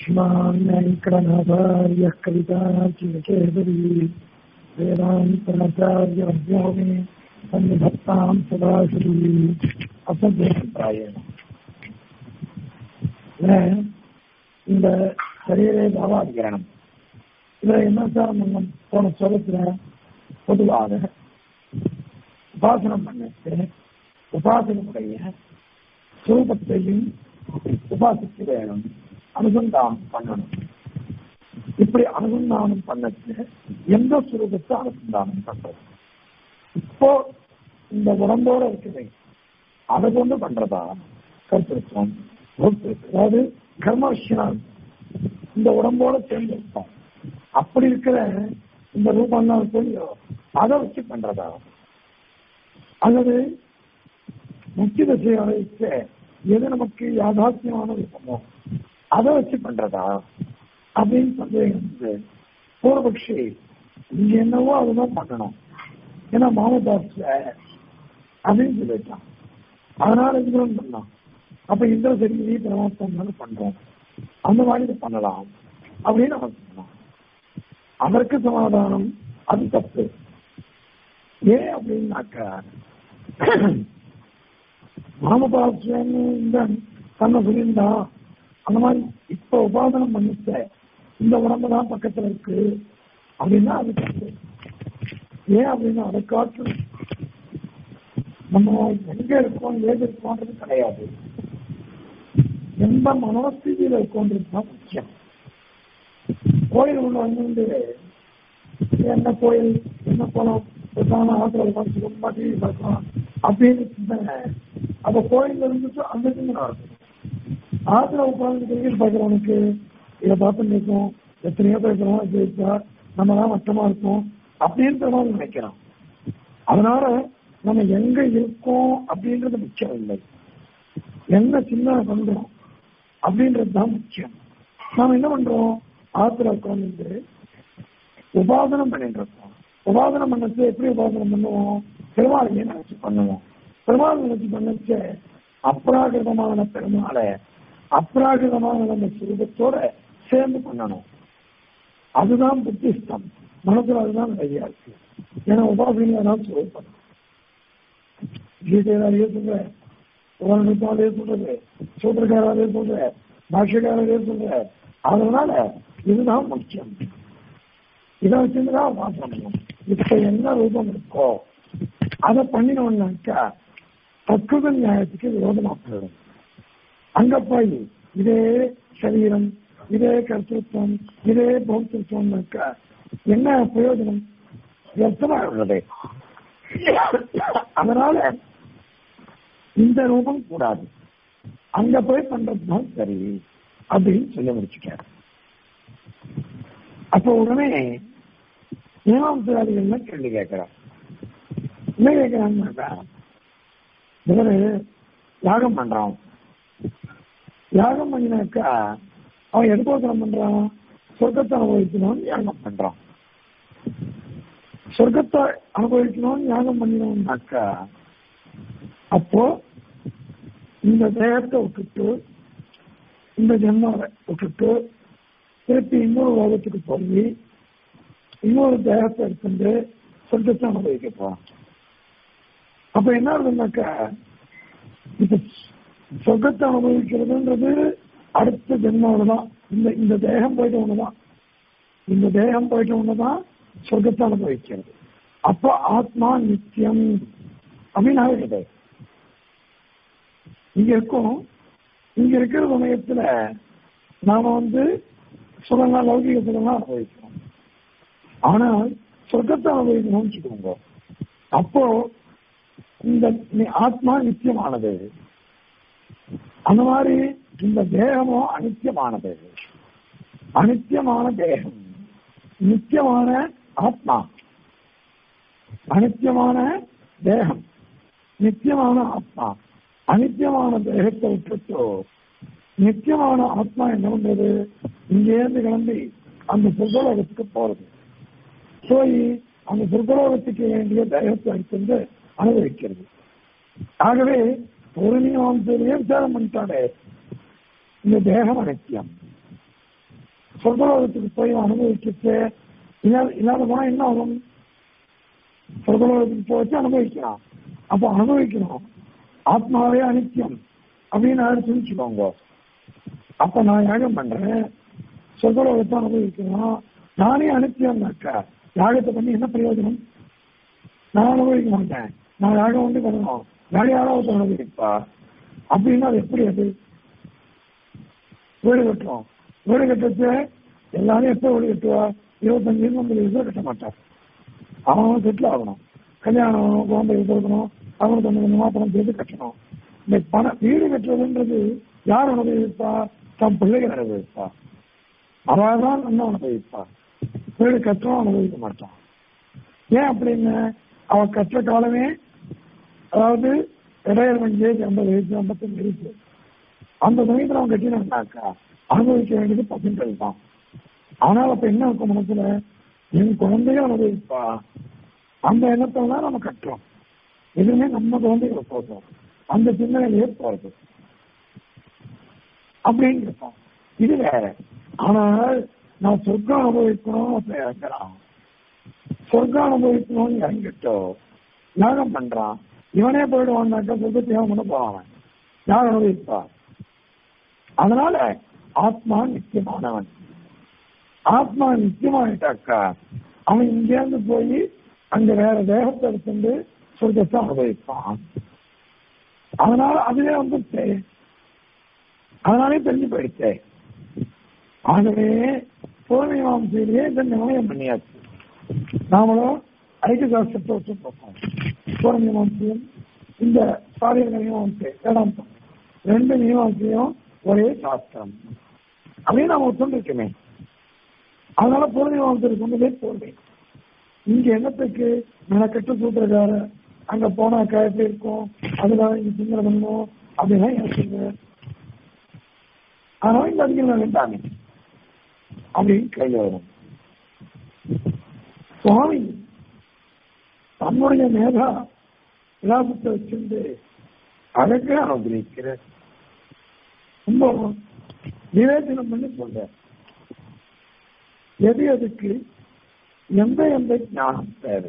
श्रीमान् वेङ्कटनाथार्यः कवितार्चिकेसरी वेदान्तनाचार्यवर्यो मे सन्निधत्तां सदाशिवी அசத்தியபிராயம் இந்த சரீரே பாவாதிகரணம் இதுல என்ன சார் நம்ம போன சொல்லுற பொதுவாக உபாசனம் பண்ணிட்டு உபாசனமுடைய சுரூபத்தையும் உபாசிக்க வேணும் அனுசந்தானம் பண்ணணும் இப்படி அனுசந்தானம் பண்ணச்சு எந்த சுரூபத்தை அனுசந்தானம் பண்றது இப்போ இந்த உடம்போட இருக்குது அதை கொண்டு பண்றதா கருத்திருக்கோம் அதாவது கர்மவிஷயம் இந்த உடம்போட சேர்ந்து இருப்போம் அப்படி இருக்கிற இந்த ரூபம் தான் தெரியும் அதை வச்சு பண்றதா அல்லது முக்கிய திசையை வச்சு எது நமக்கு யாதார்த்தியமான ரூபமோ அதை வச்சு பண்றதா அப்படின்னு சந்தேகம் வந்து பூர்வபக்ஷி இங்க என்னவோ அதுதான் பண்ணணும் ஏன்னா மாமதாஸ்ல அப்படின்னு சொல்லிட்டான் அதனால இதுகளும் பண்ணலாம் அப்ப இந்த சரி பிரமாத்தம் பண்றோம் அந்த மாதிரி பண்ணலாம் அப்படின்னு நம்ம சொல்லலாம் அதற்கு சமாதானம் அது தப்பு ஏன் அப்படின்னாக்கா மாமபாசுவன்னு இந்த தன்னை சொல்லியிருந்தா அந்த மாதிரி இப்ப உபாதனம் பண்ணிச்ச இந்த உடம்பு தான் பக்கத்துல இருக்கு அப்படின்னா அது தப்பு ஏன் அப்படின்னா அதை காட்டு நம்ம எங்க இருக்கோம் ஏது இருக்கோன்றது கிடையாது எந்த மனோஸ்திதியில இருக்கோன்றது தான் முக்கியம் கோயில் ஒண்ணு வந்து என்ன கோயில் என்ன போனோம் பேசாம ஆத்திர உட்காந்து ரொம்ப டிவி பார்க்கலாம் அப்படின்னு சிந்தனை அப்ப கோயில்ல இருந்துட்டு அந்த சிந்தனை இருக்கும் ஆத்திர உட்காந்து கிரிக்கெட் பார்க்கிறவனுக்கு இதை பார்த்து நிற்கும் எத்தனையோ பேசுறோம் ஜெயிச்சா நம்ம தான் மட்டமா இருக்கும் அப்படின்ற மாதிரி நினைக்கிறோம் அதனால நம்ம எங்க இருக்கோம் அப்படின்றது முக்கியம் இல்லை என்ன சின்ன பண்றோம் அப்படின்றது தான் முக்கியம் நாம என்ன பண்றோம் ஆத்திர உட்கார்ந்து உபாசனம் பண்ணிட்டு இருக்கோம் உபாசனம் பண்ணச்சு எப்படி உபாசனம் பண்ணுவோம் பெருமாளையே நினைச்சு பண்ணுவோம் பெருமாள் நினைச்சு பண்ணச்சு அப்ராகிருதமான பெருமாளை அப்ராகிருதமான நம்ம சுரூபத்தோட சேர்ந்து பண்ணணும் அதுதான் புத்திஸ்தம் மனசுல அதுதான் நிறைய இருக்கு ஏன்னா உபாசனை தான் சுரூபம் கீதையிலே சொல்ற உதாரணத்தாலே சொல்றது சூத்திரக்காராலே சொல்ற பாஷ்யக்காரரே சொல்ற அதனால இதுதான் முக்கியம் இதை வச்சிருந்துதான் வாசனம் இப்ப என்ன ரூபம் இருக்கோ அதை பண்ணினோம்னாக்கா தத்துவ நியாயத்துக்கு விரோதமா போயிடும் அங்க போய் இதே சரீரம் இதே கர்த்தத்துவம் இதே பௌத்தத்துவம்னாக்கா என்ன பிரயோஜனம் வியர்த்தமா உள்ளது அதனால இந்த ரூபம் கூடாது அங்க போய் பண்றதுதான் சரி அப்படின்னு சொல்லி முடிச்சுட்டார் அப்ப உடனே மீமாம்சவாதிகள் கேள்வி கேட்கிறார் என்ன கேட்கிறாங்கன்னாக்கா இவரு யாகம் பண்றான் யாகம் பண்ணினாக்கா அவன் எடுக்கோசனம் பண்றான் சொர்க்கத்தை அனுபவிக்கணும்னு யாகம் பண்றான் சொர்க்கத்தை அனுபவிக்கணும்னு யாகம் பண்ணினோம்னாக்கா அப்போ இந்த தேகத்தை விட்டுட்டு இந்த ஜென்மாவை விட்டுட்டு திருப்பி இன்னொரு லோகத்துக்கு போய் இன்னொரு தேகத்தை எடுத்துட்டு சொர்க்கத்தை அனுபவிக்க போறான் அப்ப என்ன ஆகுதுனாக்கா இப்ப சொர்க்கத்தை அனுபவிக்கிறதுன்றது அடுத்த ஜென்மாவில தான் இந்த இந்த தேகம் போயிட்ட ஒண்ணுதான் இந்த தேகம் போயிட்ட ஒண்ணுதான் சொர்க்கத்தை அனுபவிக்கிறது அப்போ ஆத்மா நித்தியம் அப்படின்னு ஆகிடுது இங்க இருக்கும் இங்க இருக்கிற சமயத்துல நாம வந்து சுகமா லௌகிக சுகமா அனுபவிக்கிறோம் ஆனால் சொர்க்கத்தை அனுபவிக்கணும்னு வச்சுக்கோங்க அப்போ இந்த ஆத்மா நித்தியமானது அந்த மாதிரி இந்த தேகமும் அனித்தியமானது அனித்தியமான தேகம் நித்தியமான ஆத்மா அனித்தியமான தேகம் நித்தியமான ஆத்மா அனித்தியமான தேகத்தை விட்டுட்டோ நித்தியமான ஆத்மா என்ன பண்றது இங்கேருந்து கிளம்பி அந்த சொர்க்கலோகத்துக்கு போறது போய் அந்த சொர்க்கலோகத்துக்கு வேண்டிய தேகத்தை எடுத்து அனுபவிக்கிறது ஆகவே ஒரு நியமம் சேதம் பண்ணிட்டாலே இந்த தேகம் அனித்தியம் சொர்க்கலோகத்துக்கு போய் அனுபவிச்சுட்டு இல்லாத இல்லாத போனா என்ன ஆகும் சொர்க்கலோகத்துக்கு போச்சு அனுபவிக்கலாம் அப்போ அனுபவிக்கணும் ஆத்மாவே அனித்தியம் அப்படின்னு நான் சொல்லிச்சுக்கோங்க அப்ப நான் யாகம் பண்றேன் சொர்க்கலோகத்தை அனுபவிக்கணும் நானே அனித்தியம்னாக்கா யாகத்தை பண்ணி என்ன பிரயோஜனம் நான் அனுபவிக்க மாட்டேன் நான் யாகம் வந்து பண்ணணும் வேற யாராவது அனுபவிப்பா அப்படின்னா அது எப்படி அது வீடு கட்டுறோம் வீடு கட்டுறது எல்லாரும் எப்போ வீடு கட்டுவா இருபத்தஞ்சு ஐம்பது வயசுல கட்ட மாட்டார் அவன் செட்டில் ஆகணும் கல்யாணம் குழந்தை கொடுக்கணும் அவனுக்கு கொஞ்சம் கொஞ்சமா பணம் சேர்த்து கட்டணும் இந்த பண வீடு கட்டுறதுன்றது யார் அனுபவிப்பா தம் பிள்ளைகள் அனுபவிப்பா அவள் தான் இன்னும் அனுபவிப்பா வீடு கட்டுறோம் அனுபவிக்க மாட்டான் ஏன் அப்படின்னு அவன் கற்ற காலமே அதாவது இடையில ஏஜ் ஐம்பது வயசு ஐம்பத்தஞ்சு வயசு அந்த சமயத்தில் அவன் கட்டினாக்கா அனுபவிக்க வேண்டியது பசங்கள் தான் ஆனால் அப்ப என்ன இருக்கும் மனசுல என் குழந்தைகள் அனுபவிப்பா அந்த எண்ணத்துல தான் நம்ம கட்டுறோம் எதுவுமே நம்ம குழந்தைகளை போதும் அந்த சிந்தனையிலேயே போறது அப்படின்னு இருப்போம் இது வேற ஆனால் நான் சொர்க்கம் அனுபவிக்கணும் அப்ப இறங்குறான் சொர்க்கம் அனுபவிக்கணும்னு இறங்கிட்டோ யாகம் பண்றான் இவனே போயிடுவான்னாக்கா சொர்க்கத்தை அவன் பண்ண போவான் யார் அனுபவிப்பா அதனால ஆத்மா நித்தியமானவன் ஆத்மா நித்தியமாயிட்டாக்கா அவன் இங்கேருந்து போய் அங்க வேற தேகத்தை எடுத்துட்டு சொர்க்கத்தை அனுபவிப்பான் அதனால அதுவே வந்துச்சு அதனாலே தெரிஞ்சு போயிடுச்சு ஆகவே பூர்ணிமாம்சையிலேயே இந்த நிர்ணயம் பண்ணியாச்சு நாமளும் ஐக்கிய சாஸ்திரத்தை வச்சு பார்ப்போம் பூர்ணிமாம்சையும் இந்த சாரிய மீமாம்சை வேதாந்தம் ரெண்டு மீமாம்சையும் ஒரே சாஸ்திரம் அப்படின்னு நாம ஒத்துண்டிருக்கமே அதனால பூர்ணிமாம்சை சொன்னதே போர்வை இங்க என்னத்துக்கு மெனக்கட்டு சூத்திரக்கார அங்க போனாக்கா எப்படி இருக்கும் அதுக்காக இங்க சிந்தனை பண்ணணும் அப்படின்னா எனக்கு அதனால இந்த அதிகம் வேண்டாமே அப்படின்னு கையில் வரும் சுவாமி தன்னுடைய மேதா விலாசத்தை வச்சிருந்து அழகா அனுபவிக்கிற ரொம்ப விவேச்சனம் பண்ணி சொல்ற எது எதுக்கு எந்த எந்த ஞானம் தேவை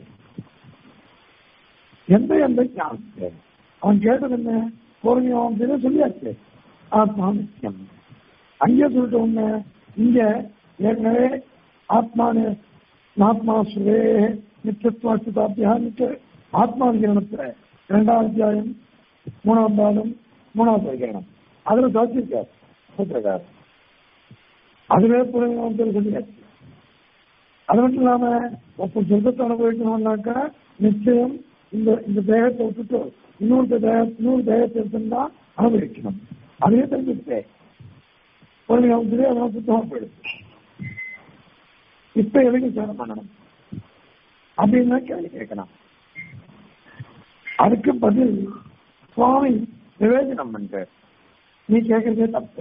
எந்த எந்த ஞானம் தேவை அவன் கேட்டது என்ன பூர்ணியம் சொல்லியாச்சு ஆத்மா நித்தியம் அங்கே சொல்லிட்டு ஒண்ணு இங்க ஏற்கனவே ஆத்மானு ஆத்மா சுரே நித்தியத்துவாசிதாபியா நித்திய ஆத்மா விகரணத்துல இரண்டாம் அத்தியாயம் மூணாம் பாதம் மூணாவது விகரணம் அதுல சாத்திருக்கார் சூத்திரக்கார் அதுவே புரிஞ்சு சொல்லியாச்சு அது மட்டும் இல்லாம ஒப்ப சொர்க்கத்தை அனுபவிக்கணும்னாக்கா நிச்சயம் இந்த இந்த தேகத்தை விட்டுட்டு இன்னொரு தேக இன்னொரு தேகத்தை எடுத்துன்னா அனுபவிக்கணும் அதையே தெரிஞ்சுக்கிட்டே ஒரு அவசரம் அதெல்லாம் சுத்தமா போயிடுச்சு இப்ப எதுக்கு சேதம் பண்ணணும் அப்படின்னு கேள்வி கேட்கலாம் அதுக்கு பதில் சுவாமி நிவேதனம் பண்ற நீ கேட்கறதே தப்பு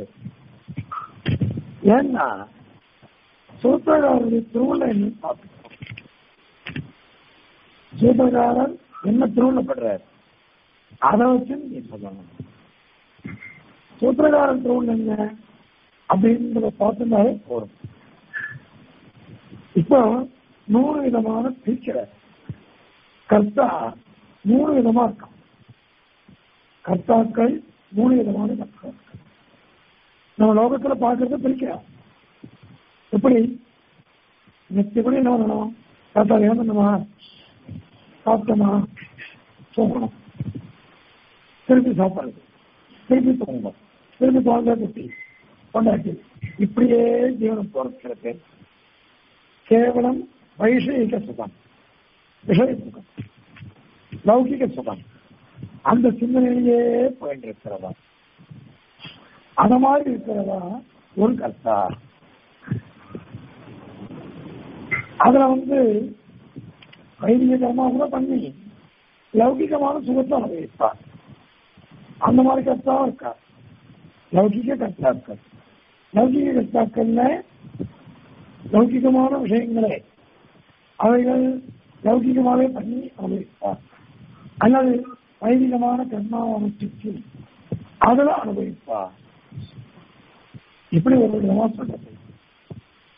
ஏன்னா சூத்திரக்காரருடைய திருவிழா என்ன பார்த்துக்கோ சூத்திரக்காரர் என்ன திருவிழப்படுறார் அதை வச்சு நீ சொல்லணும் சூத்திரக்காரன் திருவிழா என்ன அப்படின்றத பார்த்துனாலே போதும் இப்போ மூணு விதமான பிரிக்கிற கர்த்தா மூணு விதமா இருக்கான் கர்த்தாக்கள் மூணு விதமான கர்த்தாக்கள் நம்ம லோகத்துல பார்க்கறத பிரிக்கிறோம் எப்படி நிச்சயப்படி என்ன பண்ணணும் கர்த்தா ஏந்தணுமா சாப்பிட்டோமா தூங்கணும் திருப்பி சாப்பிடுறது திருப்பி தூங்கணும் திருப்பி குழந்தை குட்டி கொண்டாட்டி இப்படியே ஜீவனம் போறது கேவலம் வைஷயிக சுகம் விஷய சுகம் லௌகிக சுகம் அந்த சிந்தனையிலேயே போயிட்டு இருக்கிறதா அத மாதிரி இருக்கிறதா ஒரு கர்த்தா அதுல வந்து வைதிகமா கூட பண்ணி லௌகிகமான சுகத்தை அனுபவிப்பார் அந்த மாதிரி கர்த்தா இருக்கா லௌகிக கர்த்தாக்கள் லௌகிக கர்த்தாக்கள்ல லௌகிகமான விஷயங்களை அவைகள் லௌகிகமாகவே பண்ணி அனுபவிப்பார் அல்லது வைதிகமான கர்மாவை அனுஷ்டிச்சு அதில் அனுபவிப்பார் இப்படி ஒரு விதமா சொல்றது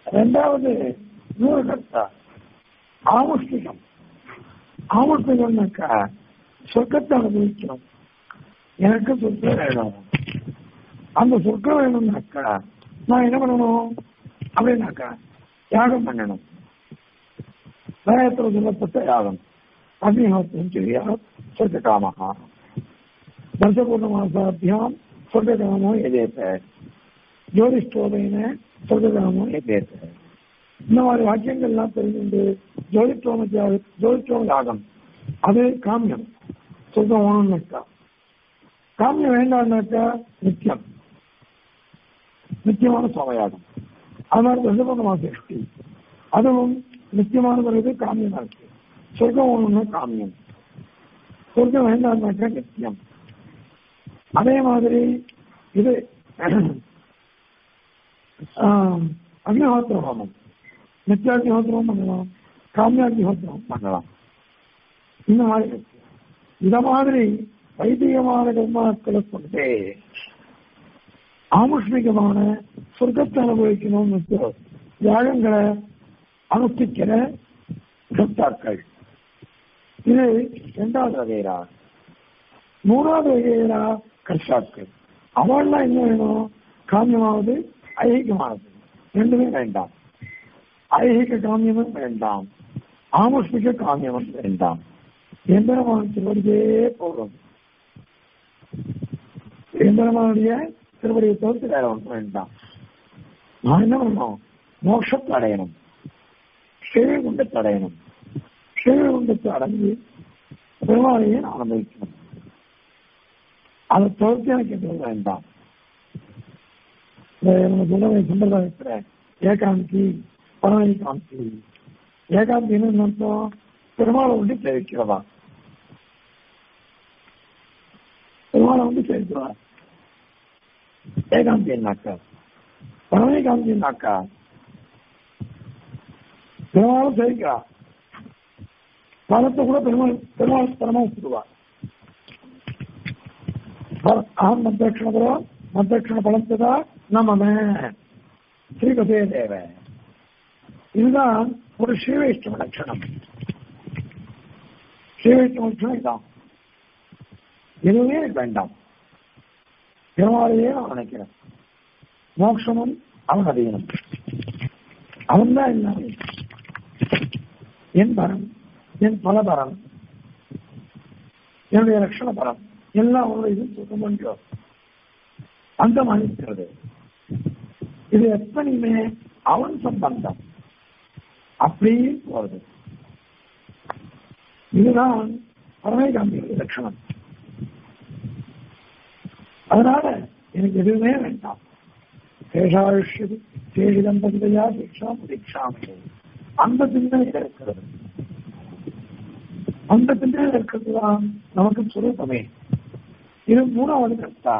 ரெண்டாவது நூறு கர்த்தா ஆமுஷ்டிகம் ஆமுஷ்டிகம்னாக்கா சொர்க்கத்தை அனுபவிக்கணும் எனக்கு சொர்க்கம் வேணும் அந்த சொர்க்கம் வேணும்னாக்கா நான் என்ன பண்ணணும் அப்படின்னாக்கா யாகம் பண்ணணும் வேதத்தில் சொல்லப்பட்ட யாகம் அக்னிஹோத்திரம் சரியா சொர்க்க காமகா தர்சபூர்ணமாசாபியாம் சொர்க்ககாமோ எதேத்த ஜோதிஷ்டோதைன சொர்க்ககாமோ எதேத்த இந்த மாதிரி வாக்கியங்கள்லாம் தெரிஞ்சுண்டு ஜோதிஷ்டோம ஜோதிஷ்டோம யாகம் அது காமியம் சொர்க்கம் வேணும்னாக்கா காமியம் வேண்டாம்னாக்கா நித்தியம் நித்தியமான சோமயாகம் அது மாதிரி தசபூர்ணமா சிருஷ்டி அதுவும் நித்தியமான பிறகு காமியமா இருக்கு சொர்க்கம் வேணும்னா காமியம் சொர்க்கம் வேண்டாம்னாக்கா நித்தியம் அதே மாதிரி இது அக்னிஹோத்திர ஹோமம் நித்தியாக்னிஹோத்திரம் பண்ணலாம் காமியாக்னிஹோத்திரம் பண்ணலாம் இந்த மாதிரி இருக்கு இத மாதிரி வைதிகமான கர்மாக்களை கொண்டே ஆமுஷ்மிகமான சொர்க்கத்தை அனுபவிக்கணும்னு யாகங்களை அனுஷ்டிக்கிற கர்த்தாக்கள் இது இரண்டாவது வகைரா மூணாவது வகைரா கர்த்தாக்கள் அவள்லாம் என்ன வேணும் காமியமாவது ஐகிகமானது ரெண்டுமே வேண்டாம் ஐகிக காமியமும் வேண்டாம் ஆமுஷ்மிக காமியமும் வேண்டாம் எந்திரமான திருவடியே போதும் எந்திரமானுடைய திருவடியை தவிர்த்து வேற ஒன்றும் வேண்டாம் நான் என்ன பண்ணணும் மோட்சத்தை அடையணும் ஸ்ரீகுண்டத்தை அடையணும் ஸ்ரீகுண்டத்தை அடைஞ்சு பெருமாளையே நான் அனுபவிக்கணும் அதை தவிர்த்து எனக்கு எதுவும் வேண்டாம் நம்ம சொல்ற சம்பிரதாயத்துல ஏகாந்தி பரமணி காந்தி ஏகாந்தின்னு அர்த்தம் பெருமாளை வந்து சேவிக்கிறதா பெருமாளை வந்து சேவிக்கிறதா ஏகாந்தி என்னாக்கா பரமணி காந்தி என்னாக்கா பெருமாளும் சேவிக்கிறா பலத்தை கூட பெருமாள் பெருமாள் பரமா வச்சுருவா அகம் மத்தக்ஷணதோ மத்தக்ஷண பலத்ததா நமமே ஸ்ரீகதே தேவ இதுதான் ஒரு ஸ்ரீவைஷ்ணவ லட்சணம் ஸ்ரீவைஷ்ணவ லட்சணம் இதான் எதுவுமே எனக்கு வேண்டாம் பெருமாளையே நான் நினைக்கிறேன் மோட்சமும் அவன் அதையனும் அவன் தான் எல்லாமே என் பரம் என் பலபரம் என்னுடைய ரட்சண பரம் எல்லாம் அவனுடைய இது சொல்ல முடியும் அந்த மாதிரி இருக்கிறது இது எப்பனையுமே அவன் சம்பந்தம் அப்படியே போறது இதுதான் பரமேகாந்தியுடைய லட்சணம் அதனால எனக்கு எதுவுமே வேண்டாம் சேஷாயுஷ்யது சேஷி தம்பதியா தீட்சா தீட்சாமே அந்த சிந்தனையில இருக்கிறது அந்த சிந்தனையில இருக்கிறது தான் நமக்கு சுரூபமே இது மூணாவது கர்த்தா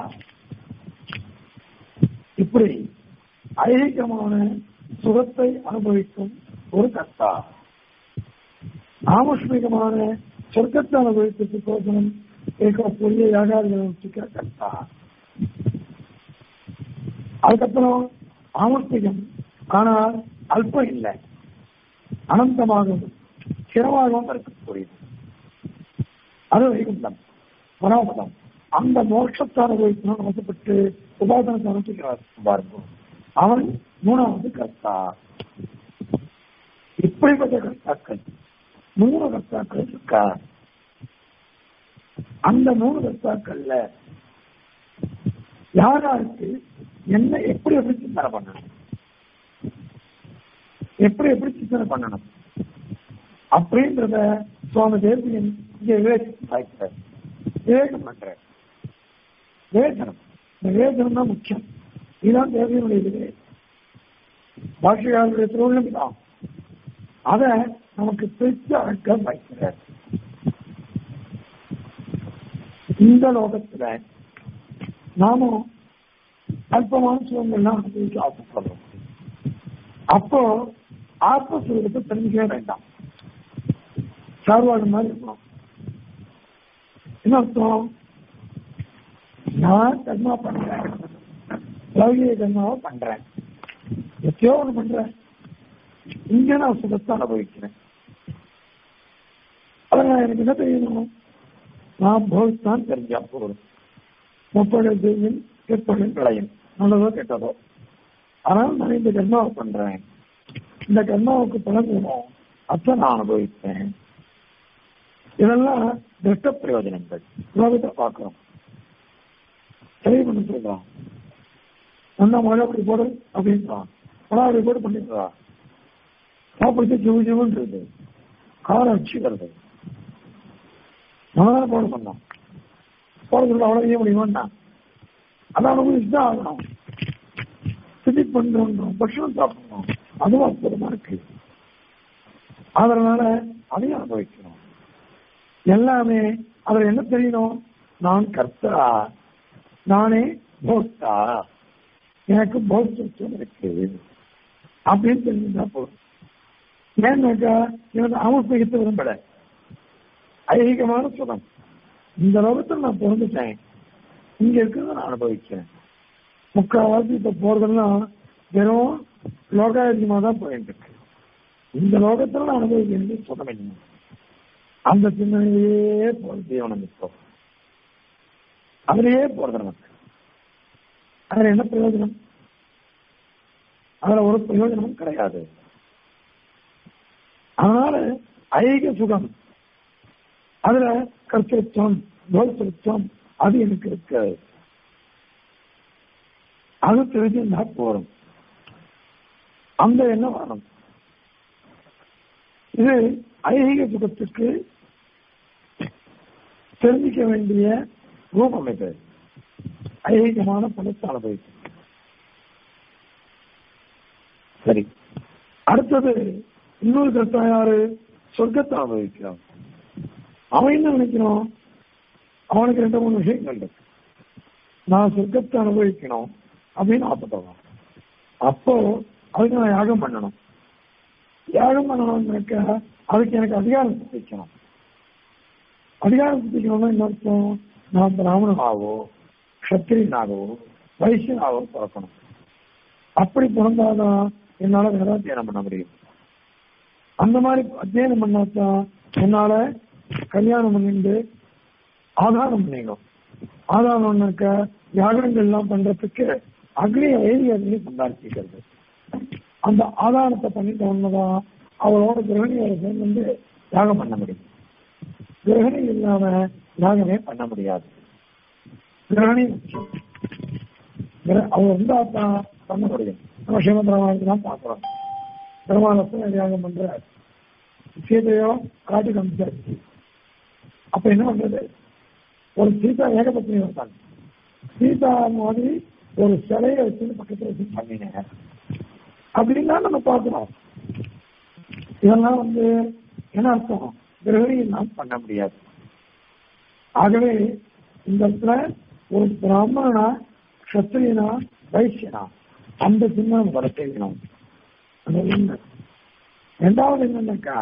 இப்படி ஐகிகமான சுகத்தை அனுபவிக்கும் ஒரு கர்த்தா ஆமுஷ்மிகமான சொர்க்கத்தை அனுபவித்து கோசனம் கேட்கக்கூடிய யாகாதிகளுக்கு கர்த்தா அதுக்கப்புறம் ஆமுஷ்மிகம் ஆனால் அல்பம் இல்லை அனந்தமாகவும் சிரமாகவும் இருக்கக்கூடியது அது வைகுண்டம் பரமபதம் அந்த மோட்சத்தை அனுபவிக்கணும் நமக்கப்பட்டு உபாசனத்தை அனுப்பிக்கிறார் பாருங்க அவன் மூணாவது கர்த்தா இப்படிப்பட்ட கர்த்தாக்கள் மூணு கர்த்தாக்கள் இருக்கா அந்த மூணு கர்த்தாக்கள்ல யாராருக்கு என்ன எப்படி எப்படி சிந்தனை பண்ணணும் எப்படி எப்படி சிந்தனை பண்ணணும் அப்படின்றத சுவாமி தேசியன் இங்க விவேகம் விவேகம் பண்ற விவேச்சனம் இந்த விவேச்சனம் தான் முக்கியம் இதுதான் தேவையினுடைய இது பாஷையாளருடைய திருவிழம் தான் அதை நமக்கு பிரித்து அடக்க வைக்கிறார் இந்த லோகத்துல நாமும் அல்பமான சுகங்கள்லாம் அனுபவிக்க ஆசைப்படுறோம் அப்போ ஆத்மஸ்வரூபத்தை தெரிஞ்சுக்கவே வேண்டாம் சார்வாடு மாதிரி இருக்கணும் என்ன அர்த்தம் நான் கர்மா பண்றேன் லௌகிக கர்மாவை பண்றேன் எத்தையோ ஒண்ணு பண்றேன் இங்க நான் சுகத்தை அனுபவிக்கிறேன் அதனால எனக்கு என்ன தெரியணும் நான் போகத்தான் தெரிஞ்சா போதும் முப்பது செய்யும் கெற்படும் விளையும் நல்லதோ கெட்டதோ ஆனால் நான் இந்த கர்மாவை பண்றேன் இந்த கர்மாவுக்கு பலன் வேணும் அப்ப நான் அனுபவிப்பேன் இதெல்லாம் திருஷ்ட பிரயோஜனங்கள் உலகத்தை பார்க்கிறோம் சரி பண்ண சொல்றான் நல்லா மழை அப்படி போடு அப்படின்றான் மழை அப்படி போட்டு பண்ணிடுறா சாப்பிடுச்சு ஜிவு ஜிவுன்னு இருக்குது காரம் அடிச்சு வருது நம்ம தானே போட சொன்னோம் போட சொல்ல அவ்வளோ செய்ய முடியுமான்னா அதான் அனுபவிச்சு தான் ஆகணும் விசிட் பண்றோம் பட்சணம் சாப்பிடணும் அதுவும் அற்புதமா இருக்கு அதனால அதையும் அனுபவிக்கணும் எல்லாமே அதுல என்ன தெரியணும் நான் கர்த்தா நானே போக்தா எனக்கு போக்தம் இருக்கு அப்படின்னு தெரிஞ்சுட்டா போதும் ஏன்னாக்கா எனக்கு அவசியத்தை விரும்பல ஐகிகமான சுகம் இந்த லோகத்தில் நான் பிறந்துட்டேன் இங்க இருக்கிறத நான் அனுபவிக்கிறேன் முக்கால்வாசி இப்ப போறதெல்லாம் வெறும் லோகாயத்தியமா தான் போயிட்டு இருக்கு இந்த லோகத்துல நான் அனுபவிக்கிறது சுகம் என்ன அந்த சிந்தனையிலேயே போற ஜீவனம் இப்போ அதுலயே போறது நமக்கு அதுல என்ன பிரயோஜனம் அதுல ஒரு பிரயோஜனமும் கிடையாது அதனால ஐக சுகம் அதுல கர்த்தத்துவம் போல்சத்துவம் அது எனக்கு இருக்கு அது தெரிஞ்சிருந்தா போறோம் அந்த எண்ணம் வரணும் இது ஐகிக சுகத்துக்கு தெரிஞ்சிக்க வேண்டிய ரூபம் இது ஐகிகமான பணத்தை அனுபவிக்கும் சரி அடுத்தது இன்னொரு கருத்தம் யாரு சொர்க்கத்தை அனுபவிக்கிறான் அவன் என்ன நினைக்கிறான் அவனுக்கு ரெண்டு மூணு விஷயங்கள் இருக்கு நான் சொர்க்கத்தை அனுபவிக்கணும் அப்படின்னு ஆசைப்படுறான் அப்போ அதுக்கு நான் யாகம் பண்ணணும் யாகம் பண்ணணும்னாக்க அதுக்கு எனக்கு அதிகாரம் சித்திக்கணும் அதிகாரம் சித்திக்கணும்னா என்ன அர்த்தம் நான் பிராமணனாகவோ கத்திரியனாகவோ வைசியனாகவோ பிறக்கணும் அப்படி பிறந்தாதான் என்னால வேதாத்தியானம் பண்ண முடியும் அந்த மாதிரி அத்தியனம் பண்ணாதான் என்னால கல்யாணம் பண்ணிட்டு ஆதாரம் பண்ணிடும் ஆதாரம்னாக்க யாகங்கள் எல்லாம் பண்றதுக்கு அக்னி வைதி அக்னி சம்பாதிக்கிறது அந்த ஆதாரத்தை பண்ணிட்ட உடனேதான் அவளோட கிரகணியோட சேர்ந்து யாகம் பண்ண முடியும் கிரகணி இல்லாம யாகமே பண்ண முடியாது கிரகணி முக்கியம் கிர- அவர் இருந்தா தான் பண்ண முடியும் நம்ம சிவந்திரமானது தான் பார்க்கிறோம் பெருமானத்தை யாகம் பண்ற சீதையோ காட்டு காமிச்சாச்சு அப்ப என்ன பண்றது ஒரு சீதா ஏகபத்னி வந்தாங்க சீதா மாதிரி ஒரு சிலையை வச்சு பக்கத்துல வச்சு பண்ணினேன் அப்படின்னா நம்ம பார்க்கிறோம் இதெல்லாம் வந்து என்ன அர்த்தம் கிரகணியை நாம் பண்ண முடியாது ஆகவே இந்த இடத்துல ஒரு பிராமணனா கத்திரியனா வைசியனா அந்த சின்னம் வர தெரியணும் அது ஒண்ணு ரெண்டாவது என்னன்னாக்கா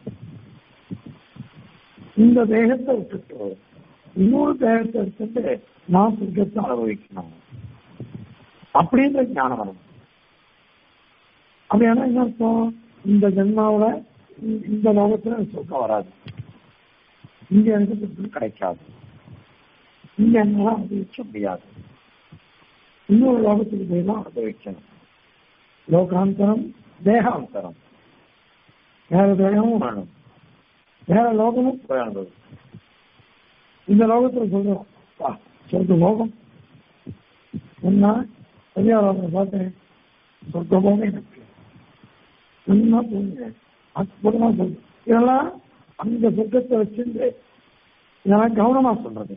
இந்த தேகத்தை விட்டுட்டு இன்னொரு தேகத்தை எடுத்துட்டு நான் சுர்க்கத்தை அனுபவிக்கணும் அப்படின்ற ஞானம் வரணும் அப்படியானா என்ன அர்த்தம் இந்த ஜென்மாவில இந்த- இந்த லோகத்துல எனக்கு சுருக்கம் வராது இங்க எனக்கு சுருக்கம் கிடைக்காது இங்க என்னால அனுபவிக்க முடியாது இன்னொரு லோகத்துக்கு போய் தான் அனுபவிக்கணும் லோகாந்தரம் தேகாந்தரம் வேற தேகமும் வேணும் வேற லோகமும் போய் அனுபவிக்கணும் இந்த லோகத்துல சொல்றோம் வா, சொர்க்க லோகம் என்ன பெரியாரோட பார்த்தேன் சொர்க்க லோகம் எனக்கு நல்லா தோணுங்க அற்புதமா சொல்லு இதெல்லாம் அந்த சொர்க்கத்தை வச்சிருந்து இதெல்லாம் கவனமா சொல்றது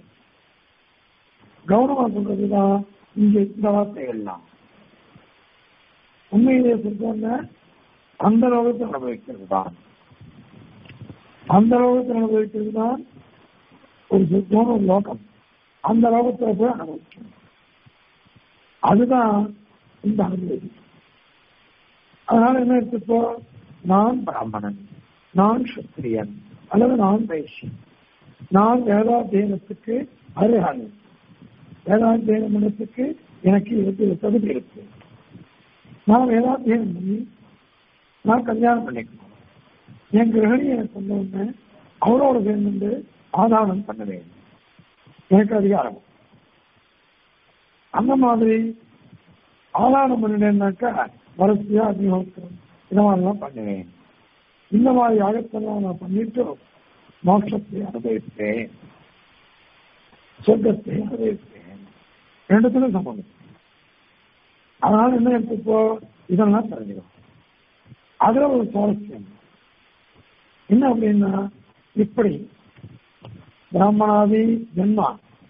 கவனமா சொல்றதுதான் இங்க இந்த வார்த்தைகள்லாம் உண்மையிலேயே சொல்றாங்க அந்த லோகத்தை அனுபவிக்கிறது தான் அந்த லோகத்தை அனுபவிக்கிறது தான் ஒரு சுத்தமான ஒரு லோகம் அந்த லோகத்துல போய் அனுபவிக்கணும் அதுதான் இந்த அனுபவி அதனால என்ன எடுத்துப்போ நான் பிராமணன் நான் சத்திரியன் அல்லது நான் வைஷ்யன் நான் வேதாத்தியனத்துக்கு அருகானி வேதாத்தியனம் பண்ணத்துக்கு எனக்கு இருக்கு தகுதி இருக்கு நான் வேதாத்தியனம் பண்ணி நான் கல்யாணம் பண்ணிக்கணும் என் கிரகணி எனக்கு கொண்டு வந்தேன் அவரோட சேர்ந்து ஆதானம் பண்ண வேண்டும் எனக்கு அதிகாரம் அந்த மாதிரி ஆதானம் பண்ணினேன்னாக்கா வரிசையா அக்னிஹோத்திரம் இந்த மாதிரிலாம் பண்ணுவேன் இந்த மாதிரி யாகத்தெல்லாம் நான் பண்ணிட்டு மோட்சத்தை அனுபவிப்பேன் சொர்க்கத்தை அனுபவிப்பேன் ரெண்டுத்துக்கும் சம்பந்தம் அதனால என்ன எடுத்துப்போ இதெல்லாம் தெரிஞ்சுக்கணும் அதுல ஒரு சுவாரஸ்யம் என்ன அப்படின்னா இப்படி பிராமணாதி ஜென்மா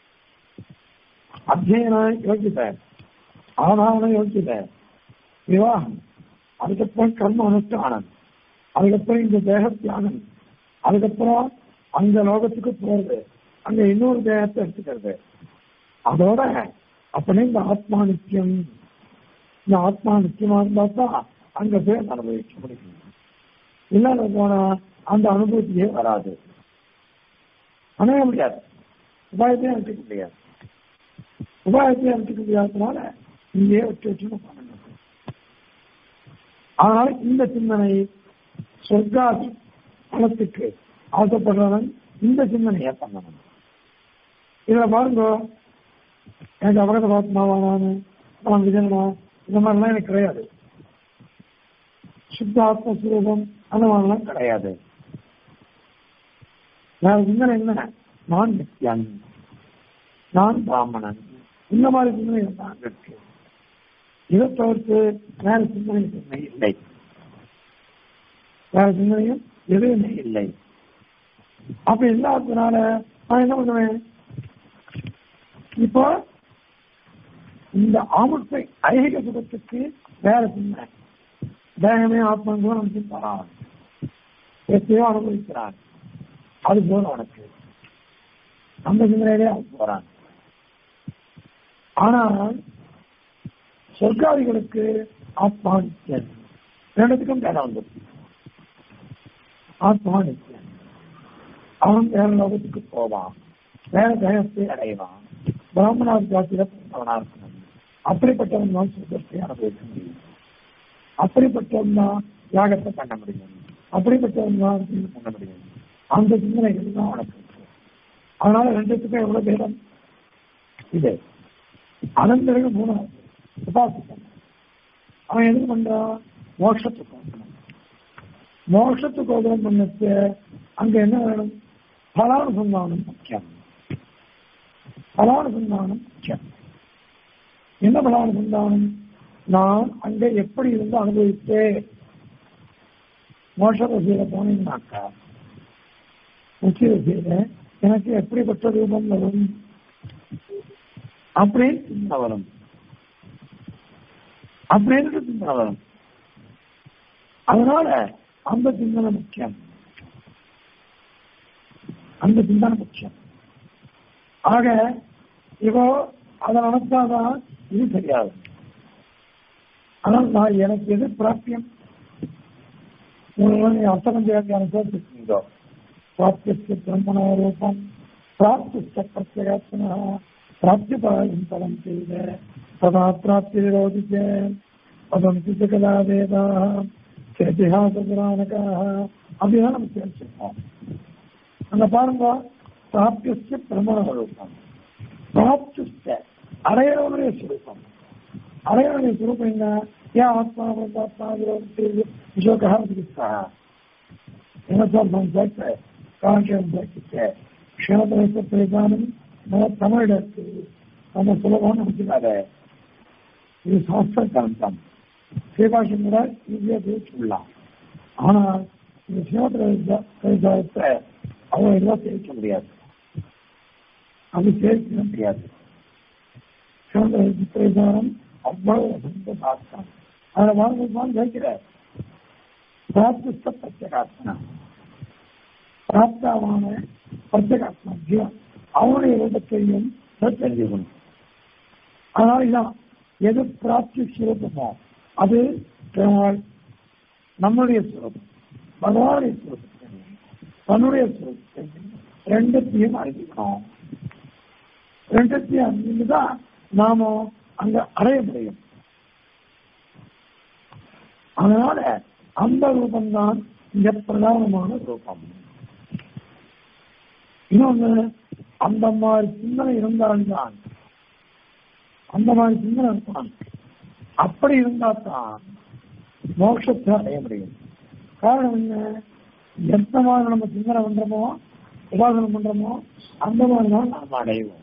அத்தியன யோகித ஆதான யோகித விவாகம் அதுக்கப்புறம் கர்ம அனுஷ்டானம் அதுக்கப்புறம் இந்த தேக தியாகம் அதுக்கப்புறம் அந்த லோகத்துக்கு போறது அங்க இன்னொரு தேகத்தை எடுத்துக்கிறது அதோட அப்படியே இந்த ஆத்மா நித்தியம் இந்த ஆத்மா நித்தியமா இருந்தா தான் அங்க போய் அனுபவிக்க முடியும் இல்லாத போனா அந்த அனுபவத்திலே வராது அணைய முடியாது உபாயத்தையும் அனுப்பிக்க முடியாது உபாயத்தையும் அனுப்பிக்க முடியாததுனால இங்கேயே வச்சு வச்சு பண்ணணும் அதனால இந்த சிந்தனை சொர்க்காதி பணத்துக்கு ஆசைப்படுறவன் இந்த சிந்தனையை பண்ணணும் இதுல பாருங்க எனக்கு அபகத பாத்மாவா நானு நான் விஜயனா இந்த மாதிரிலாம் எனக்கு கிடையாது சுத்த ஆத்மஸ்வரூபம் அந்த மாதிரிலாம் கிடையாது நான் சிந்தனை என்ன நான் நித்யன் நான் பிராமணன் இந்த மாதிரி சிந்தனை தான் இருக்கு இதை தவிர்த்து வேற சிந்தனை சிந்தனை இல்லை வேற சிந்தனையும் எதுவுமே இல்லை அப்ப இல்லாததுனால நான் என்ன பண்ணுவேன் இப்போ இந்த ஆமுத்தை ஐகிக சுகத்துக்கு வேற சிந்தனை தேகமே ஆத்மன் நமக்கு தரான் எப்பயோ அனுபவிக்கிறான் அது போல உனக்கு அந்த சிந்தனையிலே அவன் போறான் ஆனால் சொர்க்காதிகளுக்கு ஆத்மா நித்தியன் ரெண்டுத்துக்கும் பேரம் வந்துருக்கு ஆத்மா நித்தியன் அவன் வேற லோகத்துக்கு போவான் வேற தேகத்தை அடைவான் பிராமணார் ஜாத்தியில பிறந்தவனா இருக்கணும் அப்படிப்பட்டவன் தான் சுத்தத்தை அனுபவிக்க முடியும் அப்படிப்பட்டவன் தான் யாகத்தை பண்ண முடியும் அப்படிப்பட்டவன் தான் இது பண்ண முடியும் அந்த சிந்தனைகள் தான் அவனுக்கு இருக்கு அதனால ரெண்டுத்துக்கும் எவ்வளவு பேரம் இது அதன் பிறகு மூணாவது உபாசிக்கம் அவன் எதுக்கு பண்றான் மோட்சத்துக்கு ஓதனம் மோட்சத்துக்கு ஓதனம் பண்ணச்சு அங்க என்ன வேணும் பலானுசந்தானம் முக்கியம் பலானுசந்தானம் முக்கியம் என்ன பலானுசந்தானம் நான் அங்க எப்படி இருந்து அனுபவித்து மோஷ ரசியில போனீங்கன்னாக்கா உச்சி ரசியில எனக்கு எப்படிப்பட்ட ரூபம் வரும் அப்படின்னு சிந்தனை வரும் அப்படின்னு சிந்தனை வரும் அதனால அந்த சிந்தனை முக்கியம் அந்த சிந்தனை முக்கியம் ஆக இப்போ அதை நினைச்சாதான் இது தெரியாது ஆனால் நான் எனக்கு எது பிராப்தியம் உங்களை அர்த்தம் செய்யாத சேர்த்துக்கீங்கோ பிராப்திய பிரம்மண ரூபம் பிராப்திச்ச பிரத்யேகத்தினா பிராப்தி பலம் பலம் செய்த ததா பிராப்தி விரோதிச்ச வதந்தி கதா வேதா இதிகாச புராணக்காக அப்படிதான் நம்ம தெரிஞ்சுக்கோம் அங்க பாருங்க பிராப்திய பிரம்மண ரூபம் பிராப்திச்ச அடையவனுடைய சுரூபம் அடையவனுடைய சுரூபம் என்ன ஏன் ஆத்மா ஆத்மா விரோதி விஸ்வகா சிகிச்சா என்ன சொல்றோம் கேட்ட காலக்கேம் கேட்டு க்ஷணத்தை பிரதானம் தமிழிடத்து நம்ம சுலபம் நினைக்கிறாரு இது சாஸ்திர கலந்தம் ஸ்ரீபாஷம் கூட ஈஸியா பேசிக்கலாம் ஆனா இந்த சிவத்திரத்தை அவங்க எல்லாம் சேர்க்க முடியாது அது சேர்க்க முடியாது சிவத்திரம் அவ்வளவு வசந்த சாஸ்திரம் அதுல வாழ்ந்துதான் கேட்கிறார் பிராப்தித்த பிரத்யேகாத்மா பிராப்தாவான பிரத்யேகாத்மா ஜீவன் அவனுடைய ரூபத்தையும் தெரிஞ்சுக்கணும் அதனால இதான் எது பிராப்தி சுரூபமோ அது பெருமாள் நம்முடைய சுரூபம் பகவானுடைய சுரூபத்தை தன்னுடைய சுரூபத்தை ரெண்டுத்தையும் அறிவிக்கணும் ரெண்டுத்தையும் அறிஞ்சுதான் நாம அங்க அடைய முடியும் அதனால அந்த ரூபம்தான் இங்க பிரதானமான ரூபம் இன்னொன்னு அந்த மாதிரி சிந்தனை இருந்தால்தான் அந்த மாதிரி சிந்தனை இருப்பான் அப்படி இருந்தா தான் மோட்சத்தை அடைய முடியும் காரணம் என்ன எந்த மாதிரி நம்ம சிந்தனை பண்றோமோ உபாசனம் பண்றோமோ அந்த மாதிரி தான் நாம் அடைவோம்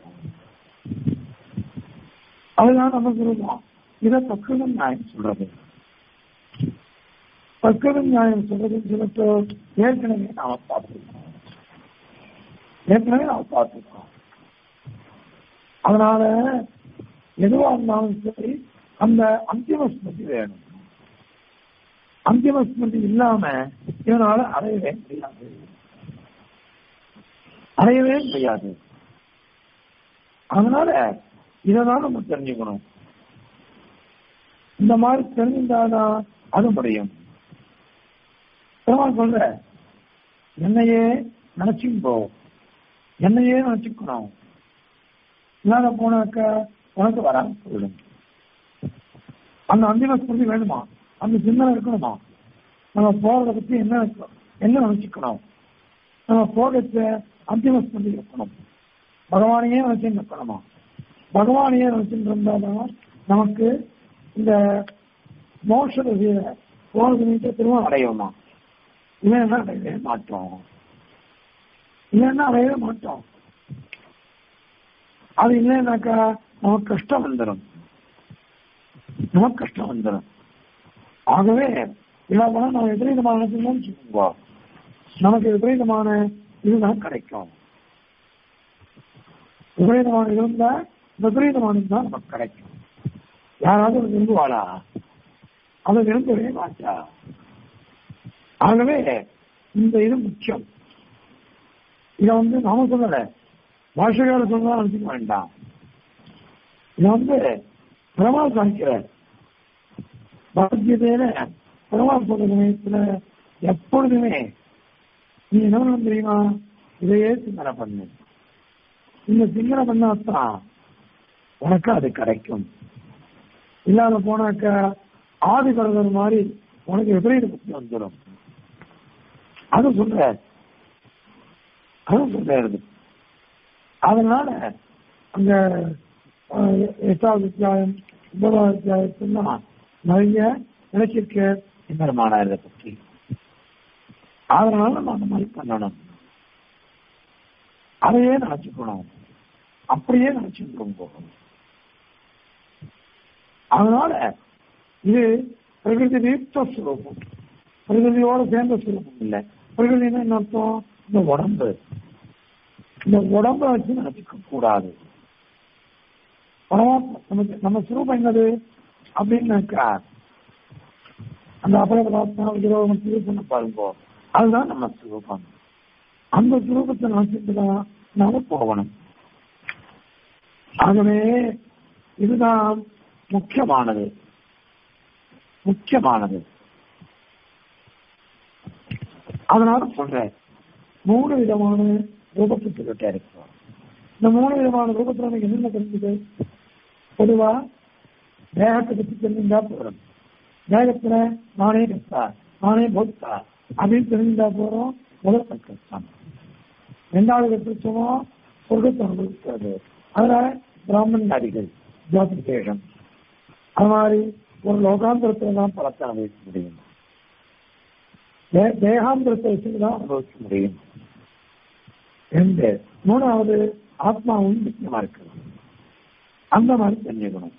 அதுதான் நம்ம சொல்லுவோம் இதை பக்குவம் நியாயம் சொல்றது பக்குவம் நியாயம் சொல்றது சிலப்போ ஏற்கனவே நாம பார்த்துருக்கோம் ஏற்கனவே நாம பார்த்துருக்கோம் அதனால எதுவா இருந்தாலும் சரி அந்த அந்திம ஸ்மிருதி வேணும் அந்திம ஸ்மிருதி இல்லாம இவனால அடையவே முடியாது அடையவே முடியாது அதனால இதான் நம்ம தெரிஞ்சுக்கணும் இந்த மாதிரி தெரிஞ்சிருந்தாதான் அது முடியும் பெருமாள் சொல்ற என்னையே நினைச்சுக்கோ என்னையே நினைச்சுக்கணும் இல்லாத போனாக்க உனக்கு வராம போயிடும் அந்த அந்திம ஸ்மிருதி வேணுமா அந்த சிந்தனை இருக்கணுமா நம்ம போறத பத்தி என்ன என்ன நினைச்சுக்கணும் நம்ம போகத்தை அந்திம ஸ்மிருதி இருக்கணும் பகவானையே நினைச்சு நிற்கணுமா பகவானையே நினைச்சுட்டு இருந்தாதான் நமக்கு இந்த மோட்ச போகிறது திரும்ப அடையுமா இல்லைன்னா அடையவே மாட்டோம் இல்லைன்னா அடையவே மாட்டோம் அது இல்லைன்னாக்கா நமக்கு கஷ்டம் வந்துடும் நமக்கு கஷ்டம் வந்துடும் ஆகவே இல்லாம நம்ம விபரீதமான வச்சுக்கோங்க நமக்கு விபரீதமான இதுதான் கிடைக்கும் விபரீதமான இருந்தா விபரீதமானது தான் நமக்கு கிடைக்கும் யாராவது அதை விரும்புவாளா அதை விரும்பவே மாட்டா ஆகவே இந்த இது முக்கியம் இத வந்து நாம சொல்லல பாஷையால சொன்னா நினைச்சுக்க வேண்டாம் இத வந்து பெருமாள் காணிக்கிறார் பகவத்கீதையில பெருமாள் சொல்ற சமயத்துல எப்பொழுதுமே நீ என்ன பண்ணணும் தெரியுமா இதையே சிந்தனை பண்ணு இந்த சிந்தனை பண்ணாதான் உனக்கு அது கிடைக்கும் இல்லாத போனாக்க ஆதி கருதல் மாதிரி உனக்கு விபரீத புத்தி வந்துடும் அது சொல்ற அது சொல்றது அதனால அந்த எட்டாவது அத்தியாயம் ஒன்பதாவது அத்தியாயத்துல நிறைய நினைச்சிருக்க பெருமானா இதை பற்றி அதனால நம்ம அந்த மாதிரி பண்ணணும் அதையே நினைச்சுக்கணும் அப்படியே நினைச்சுட்டு போகணும் அதனால இது பிரகிருதி தீர்த்த சுரூபம் பிரகிருதியோட சேர்ந்த சுரூபம் இல்லை பிரகிருதினா என்ன அர்த்தம் இந்த உடம்பு இந்த உடம்ப வச்சு நினைச்சுக்க கூடாது பரமாத்மா நமக்கு நம்ம சுரூபம் என்னது அப்படின்னாக்கா அந்த அபரபராத்மா விரோதம் சொன்ன பாருங்க அதுதான் நம்ம சுரூபம் அந்த சுரூபத்தை நினைச்சிட்டு தான் நாம போகணும் ஆகவே இதுதான் முக்கியமானது முக்கியமானது அதனால சொல்றேன் மூணு விதமான ரூபத்தை சொல்லிட்டே இருக்கிறோம் இந்த மூணு விதமான ரூபத்துல நமக்கு என்னென்ன தெரிஞ்சுது பொதுவா தேகத்தை பத்தி தெரிஞ்சுட்டா போறோம் தேகத்துல நானே கஷ்டா நானே போக்தா அப்படின்னு தெரிஞ்சுட்டா போறோம் முதல் கஷ்டம் ரெண்டாவது கஷ்டமோ சொர்க்கத்தை அனுபவிக்கிறது அதனால பிராமண நாடிகள் ஜாதிகேஷம் அது மாதிரி ஒரு லோகாந்திரத்துல தான் பலத்தை அனுபவிக்க முடியும் தேகாந்திரத்தை வச்சுதான் அனுபவிக்க முடியும் ரெண்டு மூணாவது ஆத்மாவும் முக்கியமா இருக்கு அந்த மாதிரி தெரிஞ்சுக்கணும்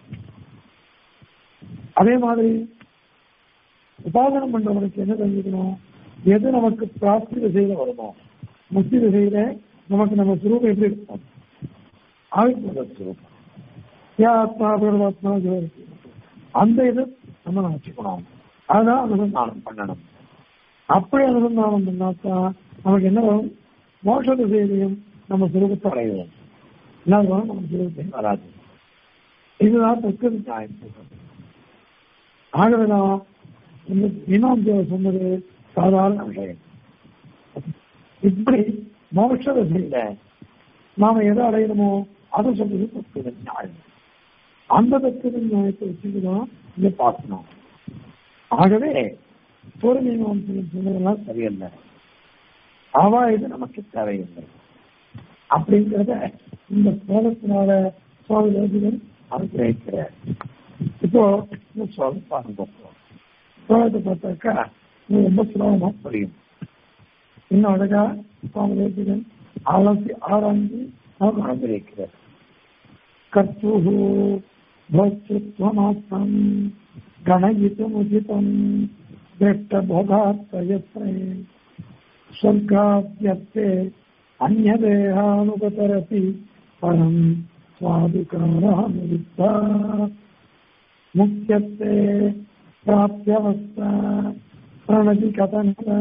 அதே மாதிரி உபாதனம் பண்றவனுக்கு என்ன தெரிஞ்சுக்கணும் எது நமக்கு பிராப்தி திசையில வருமோ முக்தி திசையில நமக்கு நம்ம சுரூபம் எப்படி இருக்கும் ஆவிர்வாத சுரூபம் ஆத்மா பரமாத்மா அந்த இது நம்ம நினைச்சுக்கணும் அதுதான் அனுசந்தானம் பண்ணணும் அப்படி அனுசந்தானம் பண்ணாக்கா நமக்கு என்ன வரும் மோட்ச திசையிலையும் நம்ம சுரூபத்தை அடைவோம் இல்லாத நம்ம சுரூபத்தையும் வராது இதுதான் தக்க நியாயம் சொல்றது ஆகவேதான் இந்த மீனாம் தேவர் சொன்னது சாதாரண விஷயம் இப்படி மோட்ச திசையில நாம எதை அடையணுமோ அதை சொல்றது தத்துவ நியாயம் அந்த தத்துவ நியாயத்தை வச்சுதான் இங்க பார்க்கணும் ஆகவே பூர்வீகம் சொன்னதெல்லாம் சரியில்லை அவா இது நமக்கு தேவையில்லை அப்படிங்கிறத இந்த ஸ்லோகத்தினால சுவாமி யோகிதன் அனுகிரகிக்கிறார் இப்போ இந்த ஸ்லோகம் பாருங்க ஸ்லோகத்தை பார்த்தாக்கா இது ரொம்ப சுலபமா புரியும் இன்னும் அழகா சுவாமி யோகிதன் ஆலோசி ஆராய்ந்து நமக்கு அனுகிரகிக்கிறார் கர்த்துः भोक्तृत्वमात्रम् गणयितुमुचितम् दृष्टभोगात्तयत्रे स्वर्गाद्यत्ते अन्यदेहानुगतरपि परम् स्वादिकारानुरुद्धा मुख्यत्वे प्राप्त्यवस्था प्रणति कथनता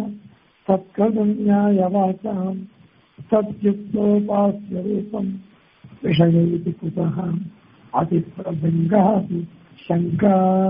तत्कदन्यायवाचाम् तद्युक्तोपास्य रूपम् विषय इति कुतः அதிப்பிரபங்காதி சங்கா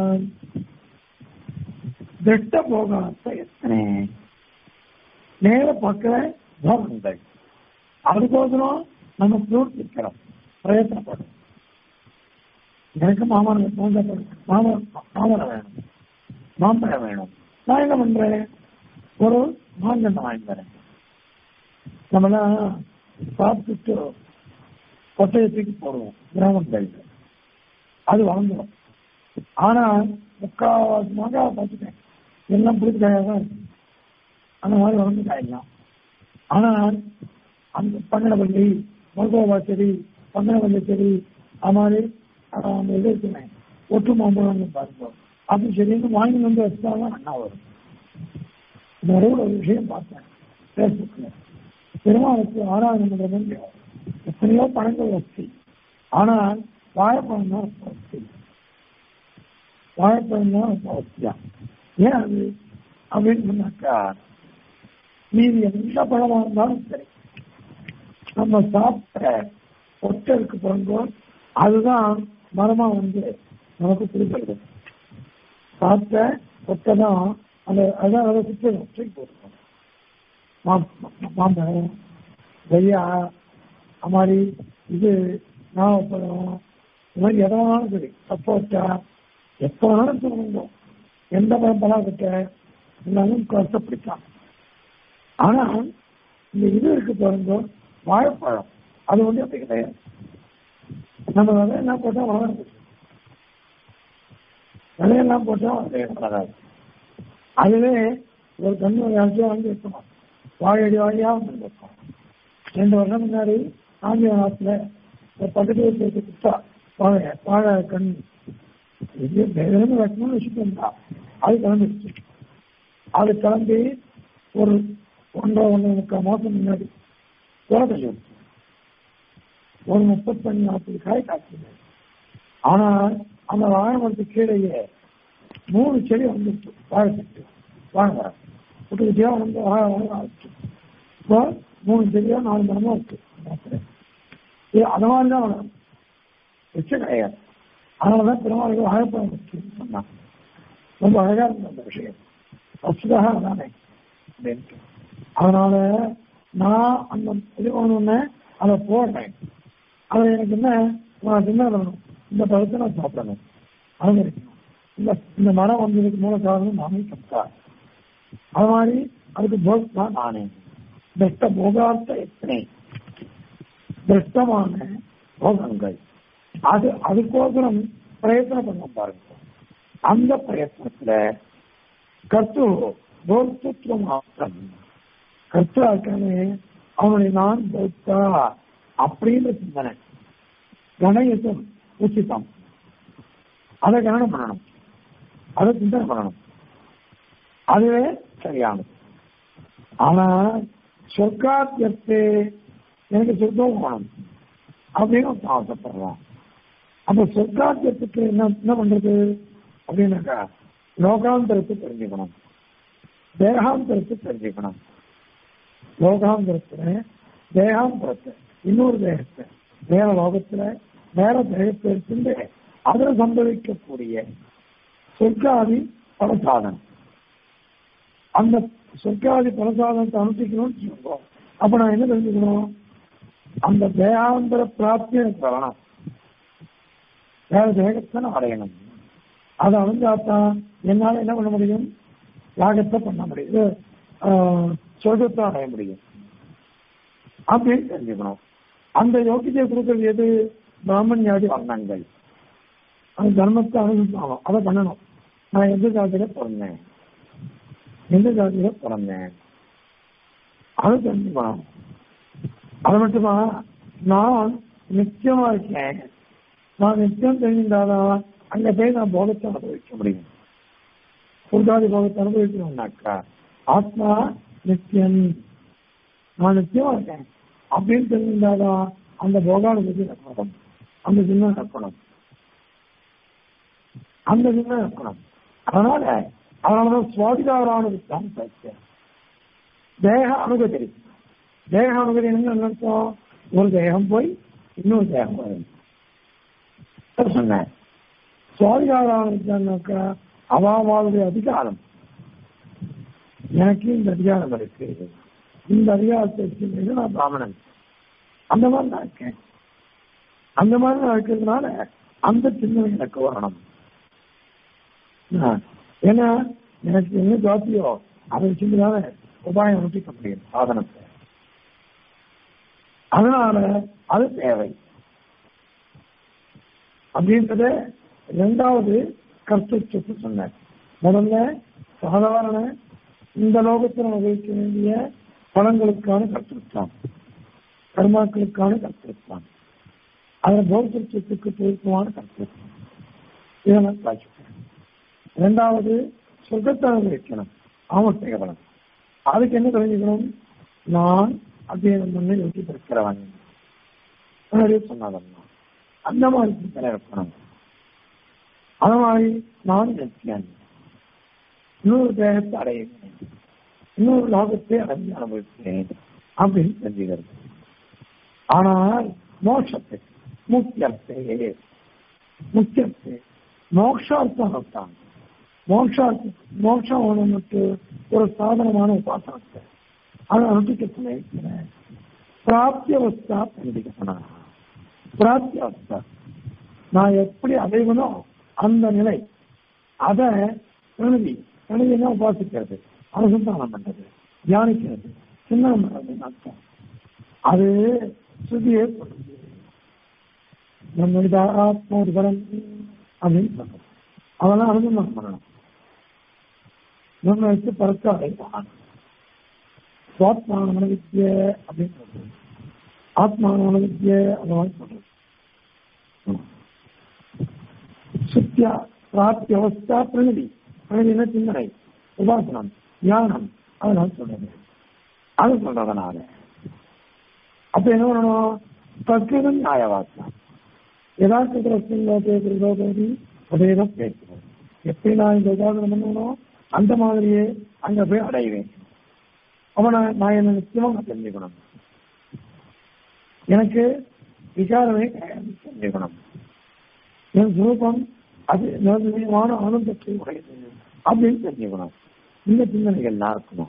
திட்ட போகாத்த எத்தனை நேர பார்க்கிற போகங்கள் அதுக்கோசரம் நம்ம ஃப்ரூட் விற்கிறோம் பிரயத்தனப்படும் எனக்கு மாமரம் மாமரம் மாமரம் வேணும் மாம்பழம் வேணும் நான் என்ன பண்றேன் ஒரு மாங்கன்று வாங்கி வரேன் நம்மளாம் சாப்பிட்டுட்டு கொட்டையை தூக்கி போடுவோம் கிராமங்களில் அது வளர்ந்துடும் ஆனா முக்காவாசி மாங்காவை பார்த்துட்டேன் எல்லாம் பிடிச்ச காயாக தான் இருக்கு அந்த மாதிரி வளர்ந்து காயலாம் ஆனால் அந்த பங்கனவல்லி மருத்துவ செடி பங்கனவல்லி செடி அது மாதிரி அந்த இது இருக்குமே ஒட்டு மாம்பழம் பாருங்க அப்படி சரின்னு வாங்கி வந்து வச்சுட்டாதான் அண்ணா வரும் நடுவில் ஒரு விஷயம் பார்த்தேன் ஃபேஸ்புக்கில் பெருமாளுக்கு ஆராதனை பண்ற மாதிரி எத்தனையோ பழங்கள் வச்சு ஆனால் வாழைப்பழம் தான் வசதி வாழைப்பழம் தான் வசதியா ஏன் அது அப்படின்னு சொன்னாக்கா மீதி எந்த பழமா இருந்தாலும் சரி நம்ம சாப்பிட்ட ஒட்டை இருக்கு பாருங்க அதுதான் மரமா வந்து நமக்கு பிடிக்கிறது சாப்பிட்ட ஒட்டை தான் அந்த அதான் அதை சுற்றி தூக்கி போட்டுருக்கோம் மாம்பழம் கொய்யா அது மாதிரி இது நாவப்பழம் இது மாதிரி எதை வேணாலும் சரி சப்போட்டா எப்போ வேணாலும் சொல்லுங்க எந்த பழம் பழாக்கிட்ட எல்லாரும் கஷ்டப்பிடிச்சான் ஆனா இந்த இது இருக்கு பாருங்க வாழைப்பழம் அது வந்து அப்படி கிடையாது நம்ம விதையெல்லாம் போட்டா வளர்ந்து விதையெல்லாம் போட்டா வளராது அதுவே ஒரு கண்ணு யாருக்கும் வாங்கி வைக்கணும் வாழையடி வாழையா வந்து வைக்கணும் ரெண்டு வருஷம் முன்னாடி ஆந்திரநாட்டில் ஒரு பக்கத்து வீட்டுக்கு குத்தா வாழை வாழை கண் இது வேணும் வைக்கணும்னு வச்சுட்டு அது கிளம்பிடுச்சு அது கிளம்பி ஒரு ஒன்றரை ஒன்றரை முக்கால் மாசம் முன்னாடி தோட்டத்தில் வச்சு ஒரு முப்பத்தஞ்சு நாற்பது காய் காய்ச்சது ஆனா அந்த வாழை மரத்துக்கு கீழேயே மூணு செடி வந்துச்சு வாழை செட்டு வாழை மரம் குட்டி குட்டியா வந்து வாழை வாழை ஆச்சு இப்போ மூணு செடியா நாலு மரமா இருக்கு இது அது மாதிரி தான் வளரும் வச்ச கிடையாது அதனாலதான் பெருமாளுக்கு வாழைப்பழம் வச்சுன்னு சொன்னான் ரொம்ப அழகா இருந்தது அந்த விஷயம் வசுதாக அதானே அப்படின்ட்டு அதனால நான் அந்த இது ஒண்ணு அதை போடுறேன் அது எனக்கு என்ன நான் என்ன பண்ணணும் இந்த பழத்தை நான் சாப்பிடணும் அனுமதிக்கணும் இந்த இந்த மரம் வந்ததுக்கு மூல காரணம் நானே சப்தா அது மாதிரி அதுக்கு போக் தான் நானே பெஸ்ட போகார்த்த எத்தனை பெஸ்டமான போகங்கள் அது அதுக்கோசரம் பிரயத்தனம் பண்ண பாருங்க அந்த பிரயத்தனத்துல கர்த்து போக்திருவம் ஆப்தம் கர்த்தா இருக்கானே அவனுடைய நான் பௌத்தா அப்படின்ற சிந்தனை கணயத்தும் உச்சிதம் அதை கவனம் பண்ணணும் அதை சிந்தனை பண்ணணும் அதுவே சரியானது ஆனா சொர்க்காத்தியத்து எனக்கு சொர்க்கம் வேணும் அப்படின்னு ஒருத்தன் ஆசைப்படுறான் அப்ப சொர்க்காத்தியத்துக்கு என்ன என்ன பண்றது அப்படின்னாக்கா லோகாந்தரத்தை தெரிஞ்சுக்கணும் தேகாந்தரத்தை தெரிஞ்சுக்கணும் லோகாந்தரத்துல தேகாந்தரத்தை இன்னொரு தேகத்தை வேற லோகத்துல வேற தேகத்தை இருந்து அதுல சம்பவிக்கக்கூடிய சொர்க்காதி பலசாதனம் அந்த சொர்க்காதி பலசாதனத்தை அனுப்பிக்கணும்னு சொல்றோம் அப்ப நான் என்ன தெரிஞ்சுக்கணும் அந்த தேகாந்தர பிராப்தி எனக்கு வரணும் வேற தேகத்தை நான் அடையணும் அதை அடைஞ்சாத்தான் என்னால என்ன பண்ண முடியும் யாகத்தை பண்ண முடியும் ஆஹ், சொர்க்கத்தை அடைய முடியும் அப்படின்னு தெரிஞ்சுக்கணும் அந்த யோகியத்தை கொடுக்கறது எது பிராமணியாதி வர்ணங்கள் அந்த தர்மத்தை அனுசரிக்கணும் அதை பண்ணணும் நான் எந்த ஜாதியில பிறந்தேன் எந்த ஜாதியில பிறந்தேன் அது தெரிஞ்சுக்கணும் அது மட்டுமா நான் நிச்சயமா இருக்கேன் நான் நிச்சயம் தெரிஞ்சிருந்தாதான் அங்க போய் நான் போகத்தை அனுபவிக்க முடியும் புர்தாதி போகத்தை அனுபவிக்கணும்னாக்கா ஆத்மா நித்தியம் நான் நிச்சயமா இருக்கேன் அப்படின்னு தெரிஞ்சிருந்தாதான் அந்த போகானுபதி நடக்கணும் அந்த சின்னம் நடக்கணும் அந்த சின்னம் நடக்கணும் அதனால அதனாலதான் சுவாதிகாரானது தான் சத்தியம் தேக அனுகதி தேக அனுகதி என்ன அர்த்தம் ஒரு தேகம் போய் இன்னொரு தேகம் வரும் அதான் சொன்னேன் சுவாதிகாரானுக்கா அவாவாளுடைய அதிகாரம் எனக்கு இந்த அதிகாரம் இருக்கு இந்த அதிகாரத்தை வச்சுக்கிறது நான் பிராமணன் அந்த மாதிரி நான் இருக்கேன் அந்த மாதிரி நான் இருக்கிறதுனால அந்த சிந்தனை எனக்கு வரணும் ஆ, ஏன்னா எனக்கு என்ன ஜாத்தியோ அதை வச்சுதான் உபாயம் நோட்டிக்க முடியும் சாதனத்தை அதனால அது தேவை அப்படின்றத இரண்டாவது கர்த்தத்துவத்தை சொன்னார் முதல்ல சாதாரண இந்த லோகத்தில் அனுபவிக்க வேண்டிய பலங்களுக்கான கர்த்தத்துவம் கர்மாக்களுக்கான கர்த்தத்துவம் அதில் பௌத்தத்துவத்துக்கு பொருத்தமான கர்த்தத்துவம் இதெல்லாம் காட்சிப்பேன் இரண்டாவது சொர்க்கத்தை அனுபவிக்கணும் ஆமத்தை பலம் அதுக்கு என்ன தெரிஞ்சுக்கணும் நான் அத்தியனம் பண்ணி யோசி இருக்கிறவன் முன்னாடியே சொன்னாதம்மா அந்த மாதிரி சிந்தனை இருக்கணும் அது மாதிரி நான் நித்தியன் இன்னொரு தேகத்தை அடையுவேன் இன்னொரு லாபத்தை அடைஞ்சு அனுபவிப்பேன் அப்படின்னு தெரிஞ்சுக்கிறது ஆனால் மோட்சத்தை முக்கியத்தை முக்கியத்தை மோட்சார்த்தம் தான் மோட்சார்த்தம் மோட்சம் ஒன்று ஒரு சாதனமான உபாசனத்தை அதை அனுஷ்டிக்க பிராப்தியவஸ்தா பண்டிகப்பனா பிராப்தியவஸ்தா நான் எப்படி அடைவனோ அந்த நிலை அதை பிரணுதி பிரணுதினா உபாசிக்கிறது அனுசந்தானம் பண்றது தியானிக்கிறது சின்னம் பண்றதுன்னு அர்த்தம் அது சுதியே சொல்லுது நம்ம ஆத்மோதிபரம் அப்படின்னு சொல்றோம் அதெல்லாம் அனுசந்தானம் பண்ணணும் நம்ம வச்சு பரத்த அடைவான் சுவாத்மான வித்ய அப்படின்னு சொல்றது ஆத்மான வித்ய அந்த மாதிரி சொல்றது சுத்தியா பிராப்தி அவஸ்தா பிரணிதி பிரணிதின சிந்தனை உபாசனம் தியானம் அதனால சொல்றது அது சொல்றதுனால அப்ப என்ன பண்ணணும் தற்கிருதம் நியாயவாசனம் யதார்த்தத்தில் உதயதான் பேசுவோம் எப்படி நான் இந்த உதாரணம் பண்ணணும் அந்த மாதிரியே அங்க போய் அடைவேன் அவனை நான் என்ன நிச்சயமா தெரிஞ்சுக்கணும் எனக்கு விசாரமே தெரிஞ்சுக்கணும் என் சுரூபம் அது நிர்ணயமான ஆனந்தத்தை உடையது அப்படின்னு தெரிஞ்சுக்கணும் இந்த சிந்தனைகள் எல்லாம் இருக்கணும்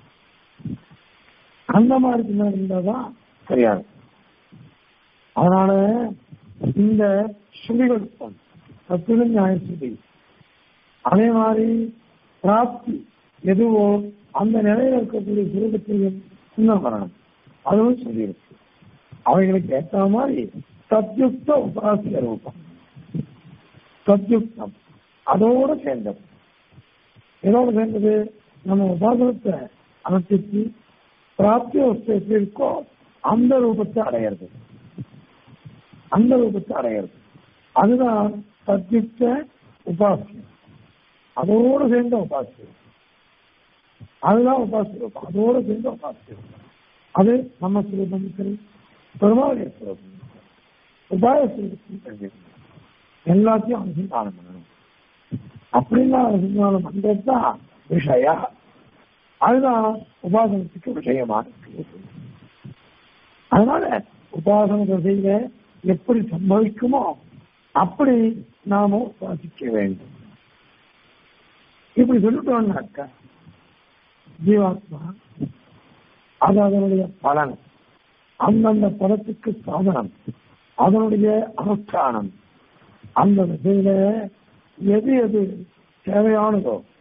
அந்த மாதிரி சிந்தனை இருந்தாதான் சரியா இருக்கும் அதனால இந்த ஸ்ருதிகள் சத்துவ நியாய ஸ்ருதி அதே மாதிரி பிராப்தி எதுவோ அந்த நிலையில இருக்கக்கூடிய சுரூபத்தையும் சின்னம் வரணும் அதுவும் சொல்லியிருக்கு அவைகளுக்கு ஏற்ற மாதிரி சத்யுக்த உபாசிய ரூபம் சத்யுக்தம் அதோட சேர்ந்தது எதோட சேர்ந்தது நம்ம உபாசனத்தை அனுஷ்டிச்சு பிராப்தி அவஸ்தை எப்படி இருக்கோ அந்த ரூபத்தை அடையிறது அந்த ரூபத்தை அடையிறது அதுதான் சத்யுக்த உபாசியம் அதோடு சேர்ந்த உபாசியம் அதுதான் உபாசிய ரூபம் அதோடு சேர்ந்த உபாசிய ரூபம் அது நம்ம சுரூபம் சரி பெருமாளுடைய சுரூபம் உபாய சுரூபம் தெரிஞ்சுக்கணும் எல்லாத்தையும் அனுசந்தானம் பண்ணணும் அப்படின்னா அனுசந்தானம் பண்றது தான் விஷயா அதுதான் உபாசனத்துக்கு விஷயமா இருக்கு அதனால உபாசன திசையில எப்படி சம்பவிக்குமோ அப்படி நாம உபாசிக்க வேண்டும் இப்படி சொல்லிட்டோம்னாக்கா ஜீவாத்மா அது அதனுடைய பலன் அந்தந்த பலத்துக்கு சாதனம் அதனுடைய அனுஷ்டானம் அந்த திசையில எது எது தேவையானதோ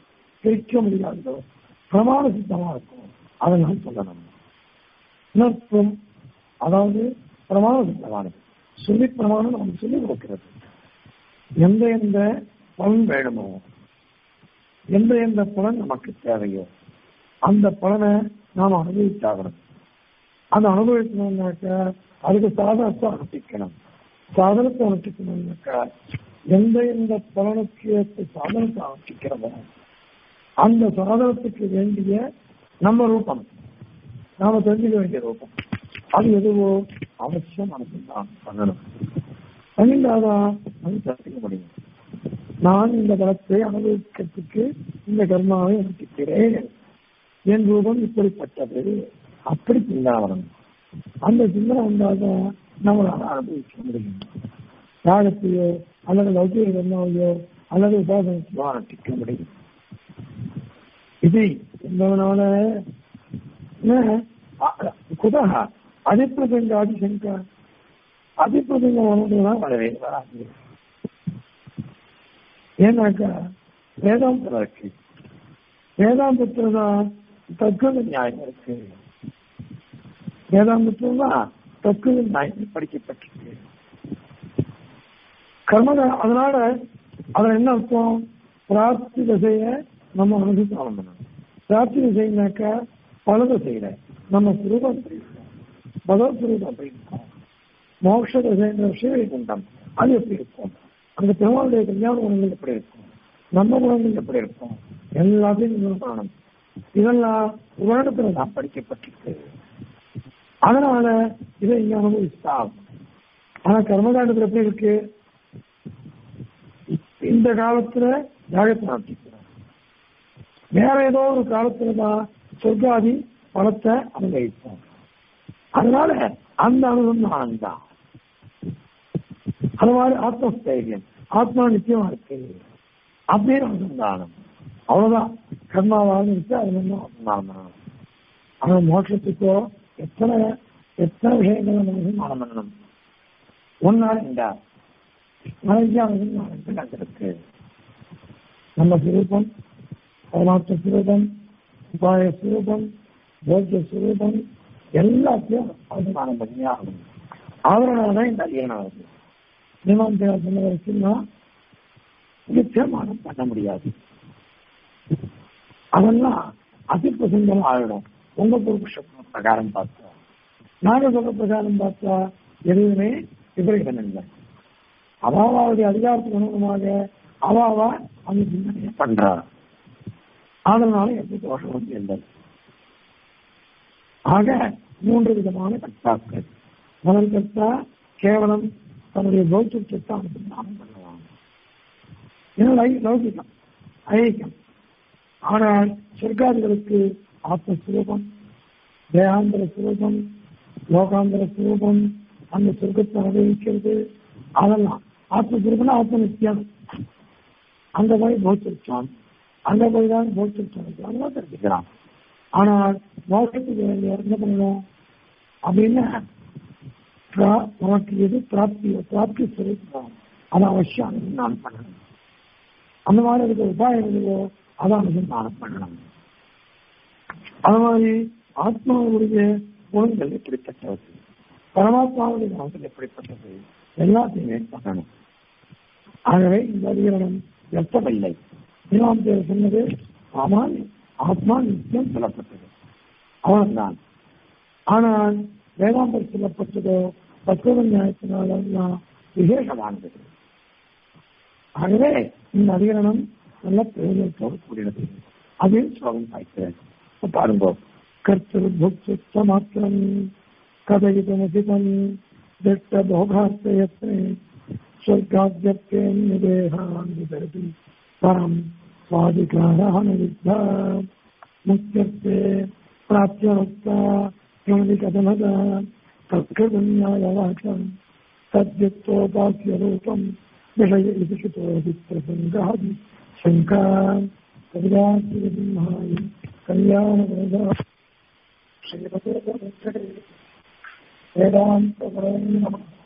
பிரிக்க முடியாததோ பிரமாண சித்தமா இருக்கும் அதை நான் சொல்லணும் இன்னொருத்தம் அதாவது பிரமாண சித்தமானது சொல்லி பிரமாணம் நமக்கு சொல்லி கொடுக்கிறது எந்த எந்த பலன் வேணுமோ எந்த எந்த பலன் நமக்கு தேவையோ அந்த பலனை நாம் அனுபவிச்சாகணும் அந்த அனுபவிக்கணும்னாக்க அதுக்கு சாதனத்தை அனுப்பிக்கணும் சாதனத்தை அனுப்பிக்கணும்னாக்கா எந்த எந்த பலனுக்கு ஏற்ற சாதனத்தை அனுப்பிக்கிறோமோ அந்த சாதனத்துக்கு வேண்டிய நம்ம ரூபம் நாம தெரிஞ்சுக்க வேண்டிய ரூபம் அது எதுவோ அவசியம் அனுப்பிதான் பண்ணணும் பண்ணிட்டாதான் அது தெரிஞ்சுக்க முடியும் நான் இந்த பலத்தை அனுபவிக்கிறதுக்கு இந்த கர்மாவை அனுப்பிக்கிறேன் என் ரூபம் இப்படிப்பட்டது அப்படி சிந்தனை வரணும் அந்த சிந்தனை வந்தால்தான் நம்மளால அனுபவிக்க முடியும் யாகத்தையோ அல்லது லௌகிக கர்மாவையோ அல்லது உபாசனத்தையோ அனுப்பிக்க முடியும் இது என்பதனால குதக அதிப்பிரசங்க ஆதிசங்கா அதிப்பிரசங்கம் ஒன்றுதான் வரவே வராது ஏன்னாக்கா வேதாந்தம் இருக்கு வேதாந்தத்துல தான் தத்துவ நியாயம் இருக்கு வேதாந்தத்துல தான் தத்துவ நியாயம் படிக்கப்பட்டிருக்கு கர்ம அதனால அதுல என்ன அர்த்தம் பிராப்தி திசைய நம்ம அனுசரிச்சு பண்ணணும் பிராப்தி திசைனாக்கா பல திசையில நம்ம சுரூபம் இருக்கோம் பகவத் சுரூபம் அப்படி இருக்கும் மோட்ச திசைன்ற சிவகுண்டம் அது எப்படி இருக்கும் அந்த பெருமாளுடைய கல்யாண குணங்கள் எப்படி இருக்கும் நம்ம குணங்கள் எப்படி இருக்கும் எல்லாத்தையும் நீங்கள் பண்ணணும் இதெல்லாம் உலகத்துல தான் படிக்கப்பட்டிருக்கு அதனால இதை இங்க அனுபவிச்சா ஆனா கர்மகாண்டத்துல எப்படி இருக்கு இந்த காலத்துல யாகத்தை நடத்திக்கிறோம் வேற ஏதோ ஒரு காலத்துல தான் சொர்க்காதி பலத்தை அனுபவிப்போம் அதனால அந்த அனுபவம் தான் அது மாதிரி ஆத்மஸ்தைரியம் ஆத்மா நிச்சயமா இருக்கு அப்படின்னு அனுசந்தானம் அவ்வளவுதான் கர்மாவாக இருக்கு அது ஒன்றும் ஆனா மோட்சத்துக்கோ எத்தனை எத்தனை விஷயங்களை நம்ம அனுசந்தானம் பண்ணணும் ஒன்னா ரெண்டா மலைஞ்சானது கண்டிருக்கு நம்ம சுரூபம் பரமாத்ம சுரூபம் உபாய சுரூபம் போக்கிய சுரூபம் எல்லாத்தையும் அனுசந்தானம் பண்ணி ஆகணும் அதனால தான் இந்த அரியணம் ஆகுது மீமாந்தையார் சொன்ன வரைக்கும்னா இங்க தீர்மானம் பண்ண முடியாது அதெல்லாம் அதிப்பிரசங்கம் ஆகிடும் உங்க பொறுப்பு பிரகாரம் பார்த்தா நாங்க சொல்ற பிரகாரம் பார்த்தா எதுவுமே விபரீதம் இல்லை அவாவாவுடைய அதிகாரத்துக்கு அனுகுணமாக அவாவா அந்த சிந்தனையை பண்றார் அதனால எந்த தோஷமும் இல்லை ஆக மூன்று விதமான கர்த்தாக்கள் முதல் கர்த்தா கேவலம் தன்னுடைய பௌத்தியத்தை அனுசந்தானம் பண்ணுவாங்க ஏன்னா லௌகிகம் ஐக்கியம் ஆனால் சொர்க்காதிகளுக்கு ஆத்மஸ்வரூபம் தேகாந்திர சுரூபம் லோகாந்திர சுரூபம் அந்த சொர்க்கத்தை அனுபவிக்கிறது அதெல்லாம் ஆத்மஸ்வரூபம்னா ஆத்ம நித்தியம் அங்க போய் போச்சிருச்சான் அங்க போய் தான் போச்சிருச்சான் அதெல்லாம் தெரிஞ்சுக்கிறான் ஆனால் மோசத்துக்கு என்ன பண்ணணும் அப்படின்னா உனக்கு எது பிராப்தி பிராப்தி சொல்லிருக்கோம் அதை அவசியம் நான் பண்ணணும் அந்த மாதிரி இருக்க உபாயம் எதுவோ அதை அனுசந்தானம் பண்ணணும் அது மாதிரி ஆத்மாவுடைய குணங்கள் எப்படிப்பட்டது பரமாத்மாவுடைய குணங்கள் எப்படிப்பட்டது எல்லாத்தையுமே பண்ணணும் ஆகவே இந்த அதிகரணம் எத்தவில்லை இமாம் பேர் சொன்னது ஆமாம் ஆத்மா நித்தியம் சொல்லப்பட்டது அவன்தான் ஆனால் வேதாந்தம் சொல்லப்பட்டதோ தத்துவ நியாயத்தினாலாம் விசேஷமானது ஆகவே இந்த அதிகரணம் நல்ல பிரயோஜனத்தோடு கூடியது அதையும் ஸ்லோகம் பாய்க்கிறேன் பாருங்க கர்த்தர் புக்த மாத்திரம் கதயிதமதிதம் திட்ட போகார்த்தயத்னே ஸ்வர்காத்யத்தேன்யதேகான் விதரதி பரம் स्वाधिकाराः विद्धा मुक्त्यर्थे प्राप्त्यवक्ता किमधिकथमद तत्कृतन्यायवाचम् तद्युक्तोपास्यरूपम् विषय इति कृतोऽपि प्रसङ्गः शङ्का कविरासिंहाय कल्याणवेदा श्रीमते वेदान्तपरम् नमः